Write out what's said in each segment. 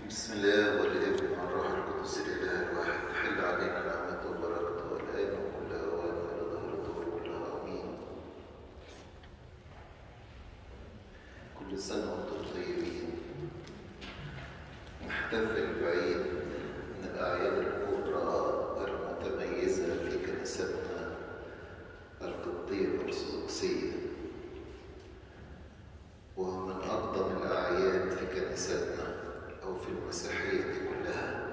بسم الله والابن والروح القدس الاله الواحد حل علينا نعمته وبركته والان وكل اوان والى ظهر الدهور كلها امين كل سنه وانتم طيبين نحتفل بعيد من الاعياد الكبرى المتميزه في كنيستنا القبطيه الارثوذكسيه وهو من أقدم الأعياد في كنيستنا أو في المسيحية كلها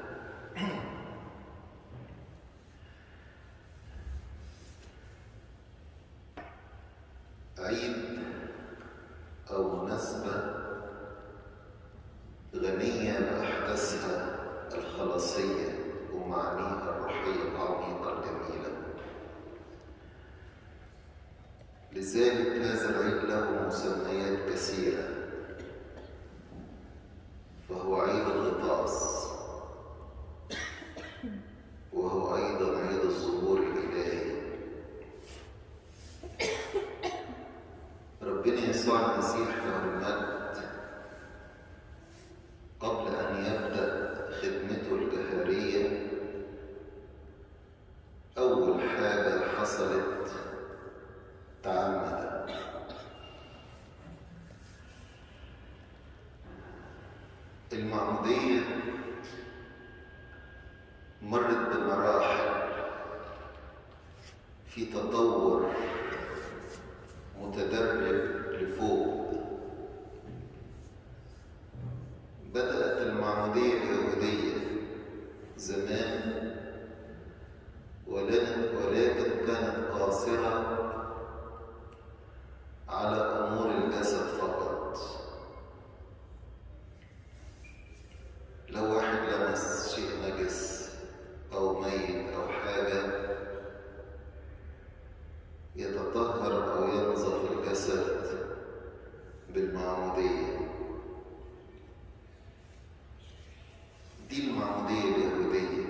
عيد أو مناسبة غنية بأحداثها الخلاصية ومعانيها الروحية العميقة الجميلة لذلك هذا العيد له مسميات كثيرة فهو عيد الغطاس وهو أيضا عيد الظهور الإلهي ربنا يسوع المسيح له المجد قبل أن يبدأ خدمته الجهارية أول حاجة حصلت تعمد المعمودية مرت بمراحل في تطور متدرج لفوق بدأت المعمودية اليهودية زمان ولكن ولكن كانت قاصرة على أمور الجسد فقط لو واحد لمس شيء نجس أو ميت أو حاجة يتطهر أو ينظف الجسد بالمعمودية دي المعمودية اليهودية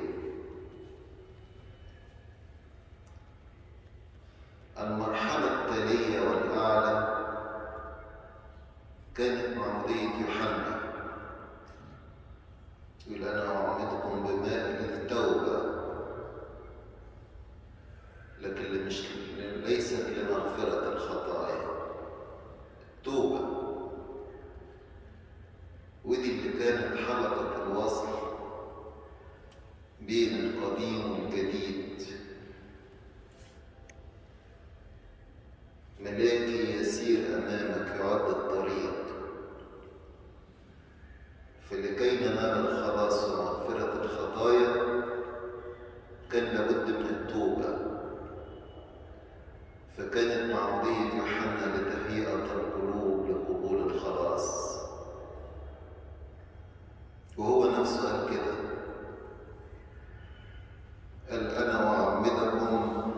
المرحلة التالية والأعلى كانت معمودية يوحنا يقول أنا أعمدكم بماء للتوبة لكن مش ليست لمغفرة الخطايا التوبة ودي اللي كانت حلقة الوصل بين القديم والجديد ملاكي يسير أمامك يعد الطريق فلكي ننال الخلاص ومغفرة الخطايا كان لابد من التوبة فكانت معمودية يوحنا لتهيئة القلوب لقبول الخلاص وهو نفسه قال كده قال أنا أعمدكم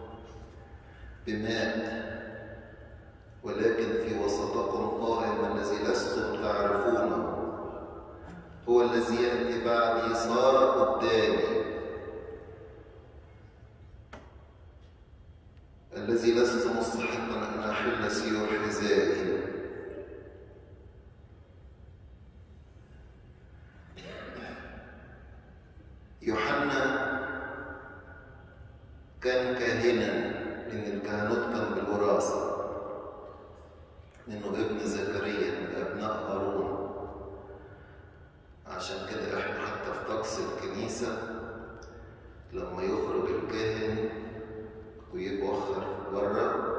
بماء ولكن في وسطكم قائم الذي لستم تعرفونه هو الذي يأتي بعدي صار قدامي الذي لست مستحقا أن أحل سيور حذائي يوحنا كان كاهنا لأن الكهنوت كان بالوراثة إنه ابن زكريا من أبناء هارون عشان كده إحنا حتى في طقس الكنيسة لما يخرج الكاهن ويتوخر بره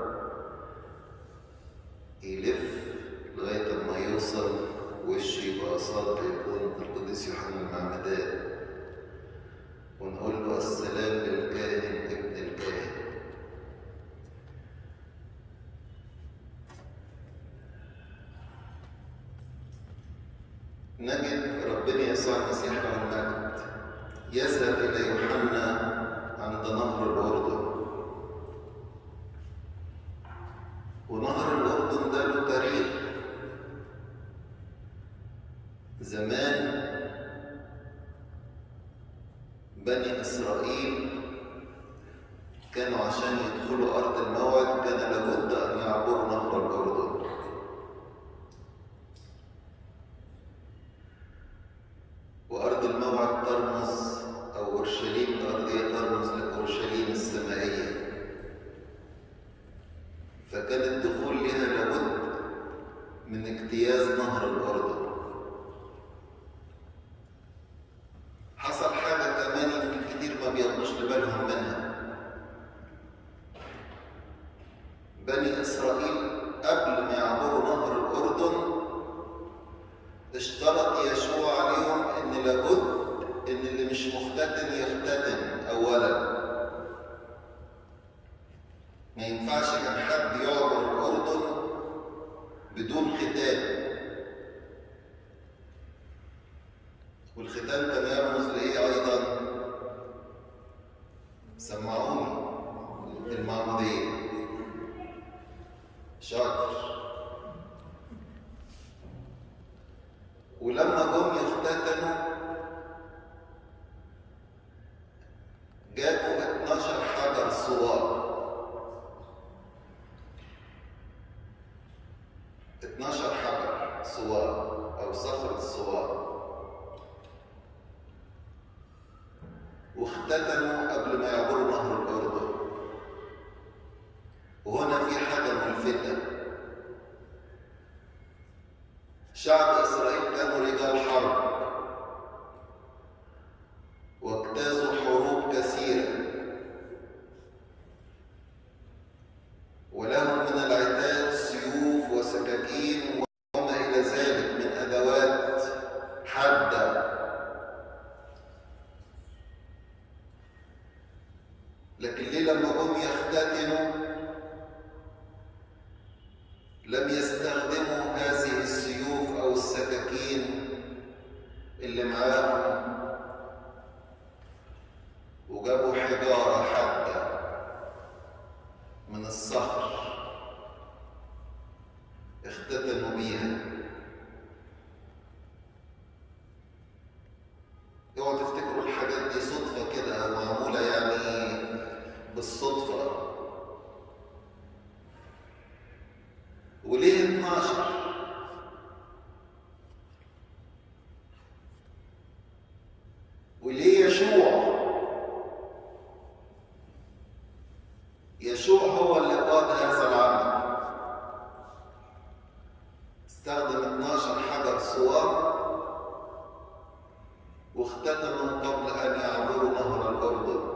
يلف لغاية ما يوصل وشه يبقى قصاد يكون القديس يوحنا المعمدان ونقول له السلام للكاهن ابن الكاهن نجد ربنا يسوع المسيح له المجد يذهب إلى يوحنا عند نهر الأردن ونهر الأردن ده له تاريخ زمان بني إسرائيل كانوا عشان يدخلوا أرض الموعد كان لابد أن يعبروا نهر الأردن ترمز أو أورشليم الأرضية ترمز لأورشليم السمائية فكان الدخول لها لابد من اجتياز نهر الأردن حصل حاجة كمان يمكن كتير ما بياخدوش لبالهم منها بني إسرائيل قبل ما يعبروا نهر الأردن اشترط يشوع عليهم إن لابد إن اللي مش مختتن يختتن أولا ما ينفعش كان حد يعبر الأردن بدون ختان والختان كان يرمز لإيه أيضا؟ سمعوني المعمودية شاطر ولما جم يختتنوا جابوا 12 حجر صوار 12 حجر صوار أو صخرة صوار واختتنوا قبل ما يعبروا نهر الأردن وهنا في حاجة ملفتة شعب إسرائيل كانوا رجال حرب واجتازوا حروب كثيرة ولهم من العتاد سيوف وسكاكين وما إلى ذلك من أدوات حادة لكن ليه لما هم يختتنوا لم يستخدموا هذه السيوف أو السكاكين اللي معاهم وجابوا حجارة حادة من الصخر اختتنوا بيها اوعوا تفتكروا الحاجات دي صدفة كده أو معمولة يعني بالصدفة وليه 12 وليه يشوع يشوع هو اللي قاد هذا العمل استخدم 12 حجر صوار واختتموا قبل أن يعبروا نهر الأردن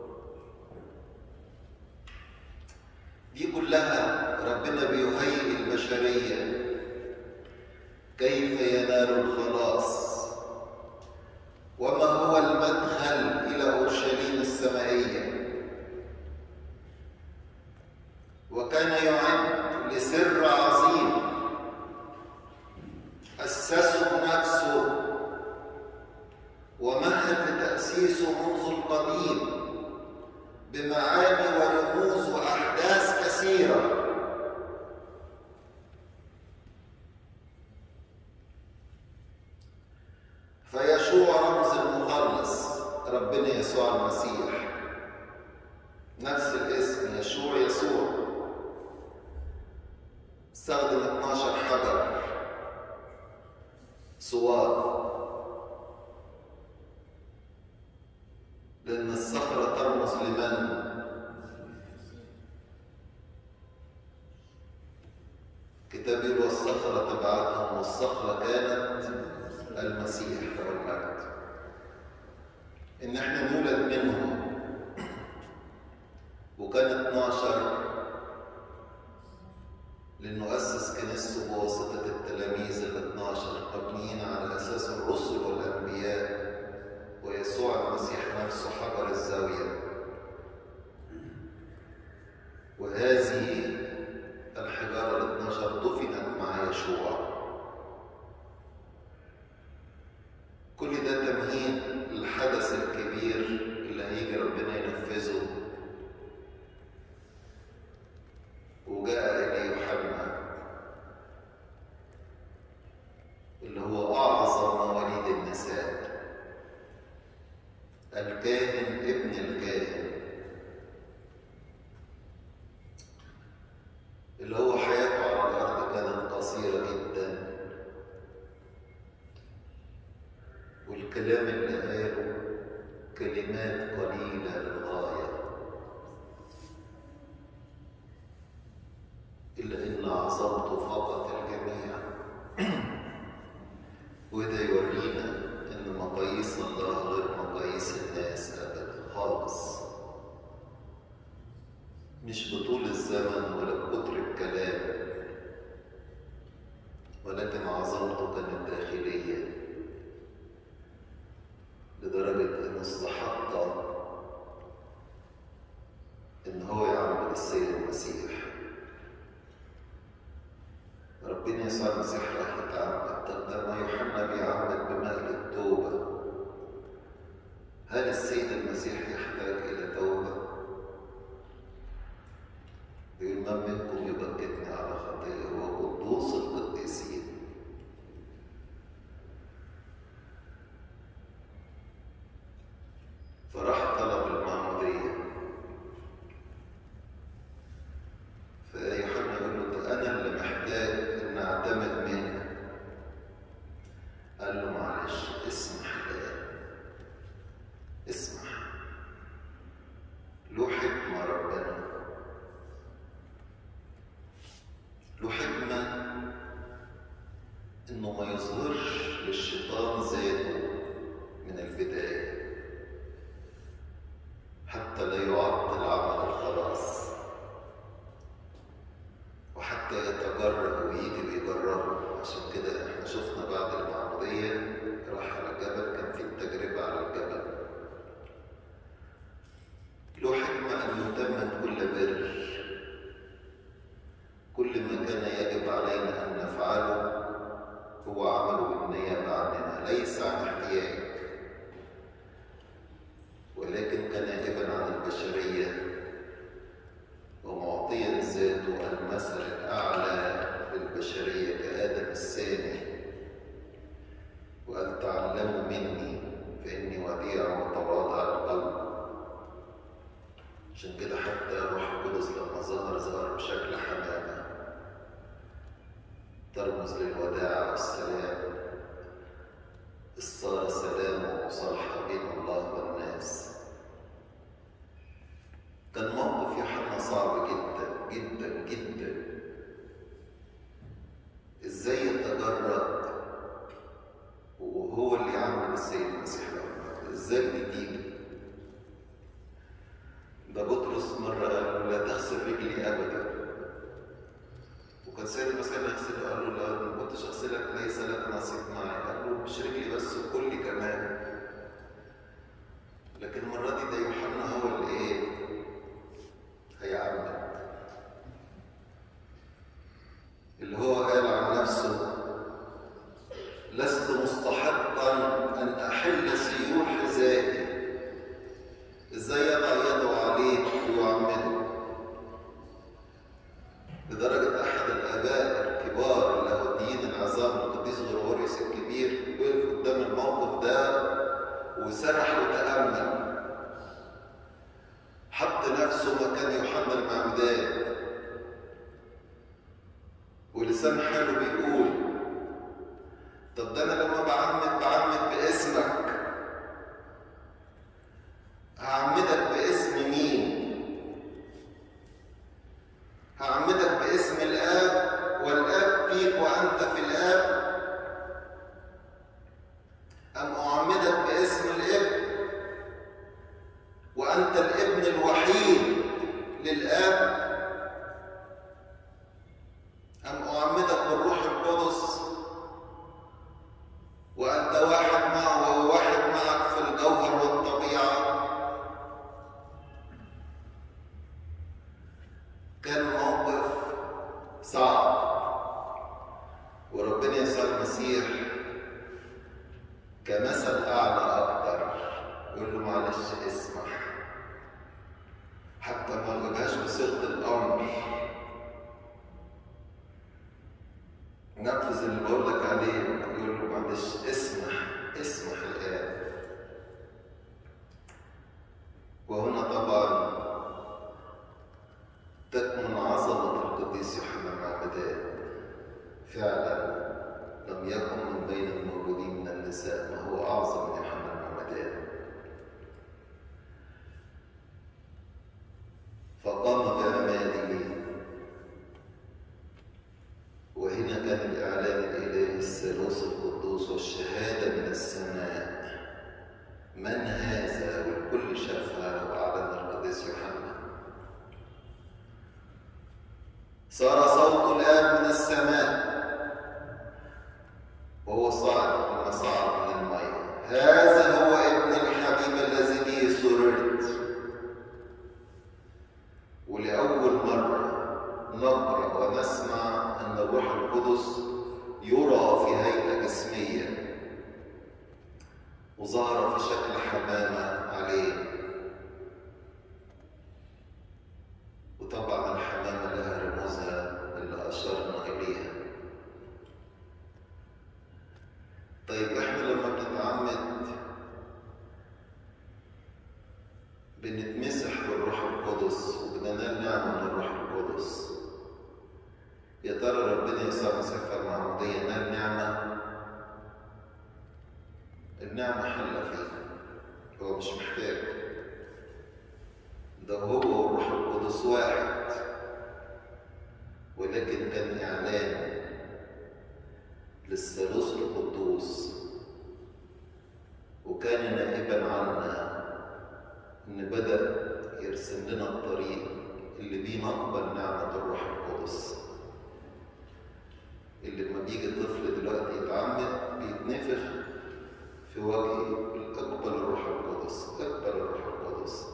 دي كلها ربنا بيهيئ البشرية كيف ينال الخلاص وما هو المدخل إلى أورشليم السمائية وكان يعد لسر عظيم أسسه نفسه ومهد لتأسيسه منذ القديم بمعاني ورموز وأحداث كثيرة فيشوع رمز المخلص ربنا يسوع المسيح نفس الاسم يشوع يسوع استخدم 12 حجر صوار لأن الصخرة ترمز لمن؟ كتاب يقول والصخرة تبعتهم والصخرة كانت المسيح له المجد إن إحنا نولد منهم وكان 12 لأنه أسس كنيسته بواسطة التلاميذ ال 12 مبنيين على أساس الرسل والأنبياء ويسوع المسيح نفسه حجر الزاوية وهذه الحجارة ال 12 دفنت مع يشوع كل ده تمهيد للحدث الكبير اللي هيجي ربنا ينفذه وجاء إليه يوحنا اللي هو أعظم مواليد النساء الكاهن ابن الكاهن اللي هو حياته على الأرض كانت قصيرة جدا والكلام اللي قاله كلمات قليلة للغاية إلا إن عظمته فقط الجميع وده يورينا إن مقاييس الله غير مقاييس الناس أبدا خالص مش بطول الزمن ولا بكتر الكلام ولكن عظمته كانت داخلية لدرجة إنه استحق إن هو يعمل السيد المسيح ربنا يسوع المسيح راح يتعمد طب ده ما يوحنا بيعمد بماء التوبة هل السيد المسيح يحتاج إلى توبة؟ يقول من منكم يبكتني على خطية هو قدوس القديسين فراح طلب المعمودية فيوحنا يقول له ده أنا اللي محتاج إن أعتمد منك قال له معلش اسمح الآن اسمح له حكمة ربنا له حكمة إنه ما يظهرش للشيطان ذاته من البداية حتى لا يعطل عمل الخلاص وحتى يتجرب ويجي ويجربه عشان كده احنا شفنا بعد المعمودية راح على الجبل كان في التجربة على الجبل له حكمة أن يتمم كل بر كل ما كان يجب علينا أن نفعله هو عمله بالنيابة عننا ليس عن احتياج ولكن كان نائبا عن البشرية ومعطيا ذاته المثل الأعلى للبشرية كآدم الثاني وأن تعلموا مني فإني وديع وتواضع القلب عشان كده حتى الروح القدس لما ظهر ظهر بشكل حمامة ترمز للوداع والسلام الصار سلام ومصالحة بين الله والناس كان موقف يوحنا صعب جدا جدا جدا ازاي يتجرأ وهو اللي يعمل السيد المسيح الأكبر ازاي دي تيجي ده بطرس مرة قال له لا تغسل رجلي أبدا وكان سيد المسيح يغسل قال له لا ما كنتش أغسلك ليس لك نصيب معي قال له مش رجلي بس كلي كمان لكن المرة دي ده يوحنا هو اللي إيه هيعمل اللي هو قال عن نفسه لست مستحقا أن أحل سيول حذائي ازاي يضع يده عليه ويعمله لدرجة أحد الآباء الكبار اللاهوتيين العظام القديس غرغوريوس الكبير وقف قدام الموقف ده وسرح وتأمل حط نفسه مكان يوحنا المعمدان ولسان حاله بيقول طب ده أنا لما بعمد بعمد باسمك هعمدك باسم مين؟ هعمدك باسم الآب والآب فيك وأنت في الآب أم أعمدك باسم الابن وأنت الابن الوحيد للآب أم أعمدك بالروح القدس وأنت واحد معه وهو واحد معك في الجوهر والطبيعة كان موقف صعب وربنا يسوع المسيح كمثل أعلى أكتر يقول له معلش اسمح حتى ما نقولهاش بصيغة الأمر نفذ اللي بقول لك عليه يقول له معلش اسمح اسمح الآن وهنا طبعا تكمن عظمة القديس يوحنا المعمدان فعلا لم يكن من بين المولودين من النساء ما هو أعظم هذا هو ابن الحبيب الذي به سررت ولأول مرة نقرأ ونسمع أن الروح القدس يرى في هيئة جسمية وظهر في شكل حمامة عليه وطبعا الحمامة لها رموزها اللي أشرنا إليها طيب احنا لما بنتعمد بنتمسح بالروح القدس وبننال نعمة من الروح القدس يا ترى ربنا يسوع مسيح في المعمودية نال نعمة النعمة حل فيه هو مش محتاج ده هو والروح القدس واحد ولكن كان إعلان للثالوث القدوس وكان نائبا عنا ان بدا يرسم لنا الطريق اللي بيه نقبل نعمه الروح القدس اللي لما بيجي الطفل دلوقتي يتعمد بيتنفخ في وجهه اقبل الروح القدس اقبل الروح القدس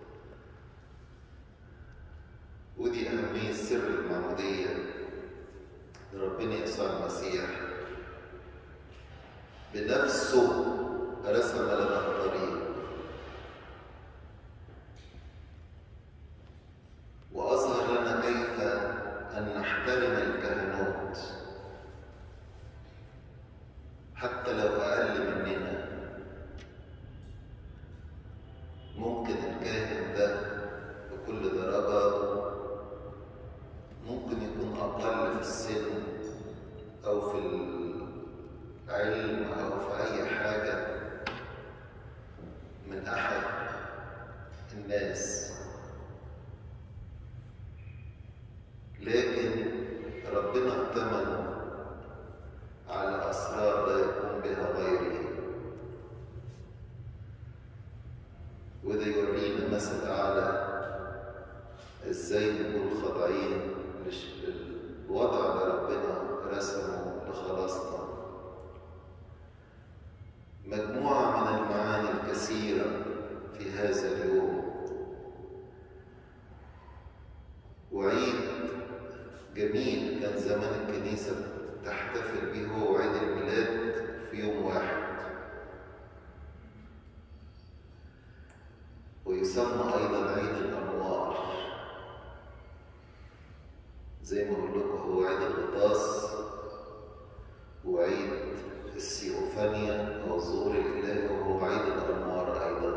ودي اهميه سر المعموديه لربنا يسوع المسيح بنفسه رسم لنا الطريق وأظهر لنا كيف أن نحترم الكهنوت حتى لو أقل مننا ممكن الكاهن ده بكل درجاته ممكن يكون أقل في السن أو في العلم أو في أي حاجة من أحد الناس لكن ربنا ائتمن على أسرار لا يقوم بها غيره وده يورينا مثل أعلى إزاي نكون خاضعين للوضع اللي ربنا رسمه لخلاصنا مجموعة من المعاني الكثيرة في هذا اليوم وعيد جميل كان زمان الكنيسة تحتفل به هو عيد الميلاد في يوم واحد ويسمى أيضا عيد الأنوار زي ما أقول لكم هو عيد الغطاس وعيد السيوفانيا أو الظهور الإلهي وهو عيد الأنوار أيضا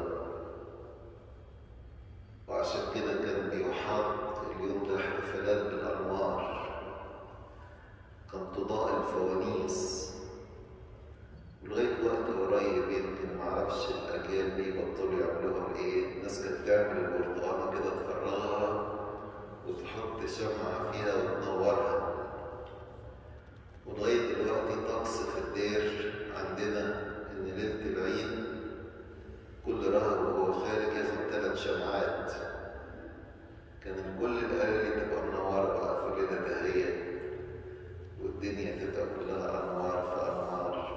وعشان كده كان بيحاط اليوم ده احتفالات بالأنوار كان تضاء الفوانيس ولغاية وقت قريب يمكن معرفش الأجيال دي بطلوا يعملوها إيه الناس كانت تعمل البرتقانة كده تفرغها وتحط شمعة فيها وتنورها ولغاية دلوقتي طقس في الدير عندنا إن ليلة العيد كل راهب وهو خارج ياخد ثلاث شمعات كان الكل الأهالي تبقى منورة بقى في الليلة دهية والدنيا تبقى كلها أنوار في أنوار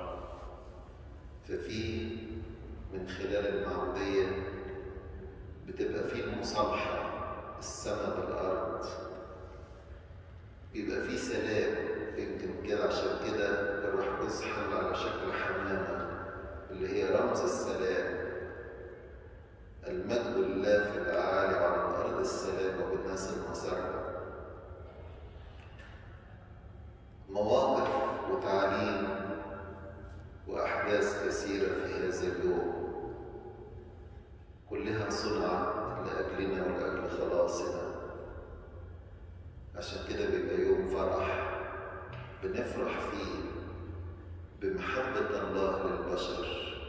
ففي من خلال المعمودية بتبقى في المصالحة السماء بالأرض بيبقى في سلام يمكن كده عشان كده الروح القدس حل على شكل حمامة اللي هي رمز السلام المجد لله في الأعالي وعلى الأرض السلام وبالناس المسرة مواقف وتعليم وأحداث كثيرة في هذا اليوم كلها صنعت لأجلنا ولأجل خلاصنا عشان كده بيبقى يوم فرح بنفرح فيه بمحبة الله للبشر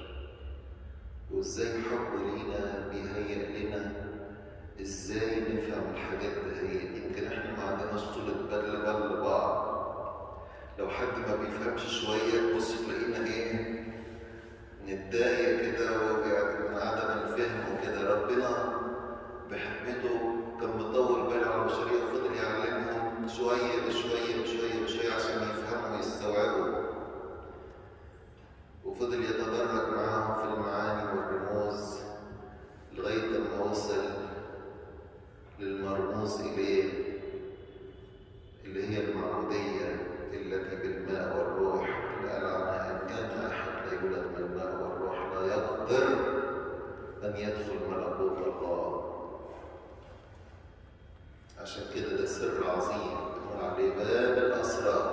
وازاي حبه لينا بيهيئ لنا ازاي نفهم الحاجات دهيت يمكن احنا ما عندناش طولة بال بال لبعض لو حد ما بيفهمش شوية تبص تلاقينا ايه نتضايق كده وبعد- من عدم الفهم وكده ربنا بحكمته كان مطول باله على البشرية وفضل يعلمهم شوية بشوية بشوية بشوية عشان يفهموا ويستوعبوا وفضل يتدرج معاهم البر أن يدخل ملكوت الله عشان كده ده سر عظيم بنقول عليه باب الأسرار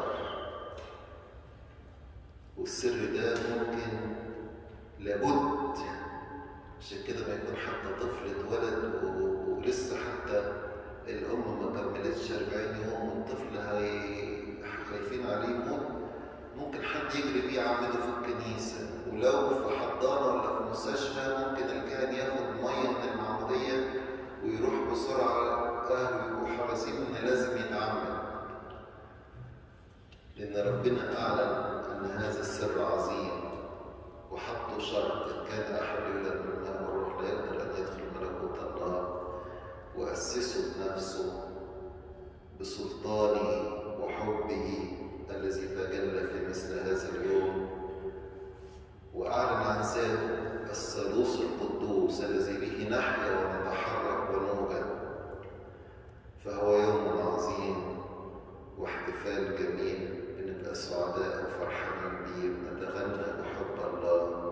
والسر ده ممكن لابد عشان كده ما يكون حتى طفل اتولد و- ولسه حتى الأم ما كملتش 40 يوم والطفل هي خايفين عليه يموت ممكن حد يجري بيه يعمله في الكنيسة ولو في حضانة ولا في مستشفى ممكن الكاهن ياخد مية من المعمودية ويروح بسرعة أهله يبقوا حريصين إن لازم يتعمد لأن ربنا أعلن أن هذا السر عظيم وحطوا شرط إن كان أحد يولد من الماء والروح لا يقدر أن يدخل ملكوت الله وأسسه بنفسه بسلطانه وحبه الذي تجلى في مثل هذا اليوم وأعلن عن ذاته الثالوث القدوس الذي به نحيا ونتحرك ونوجد فهو يوم عظيم واحتفال جميل بنبقى سعداء وفرحانين بيه ونتغنى بحب الله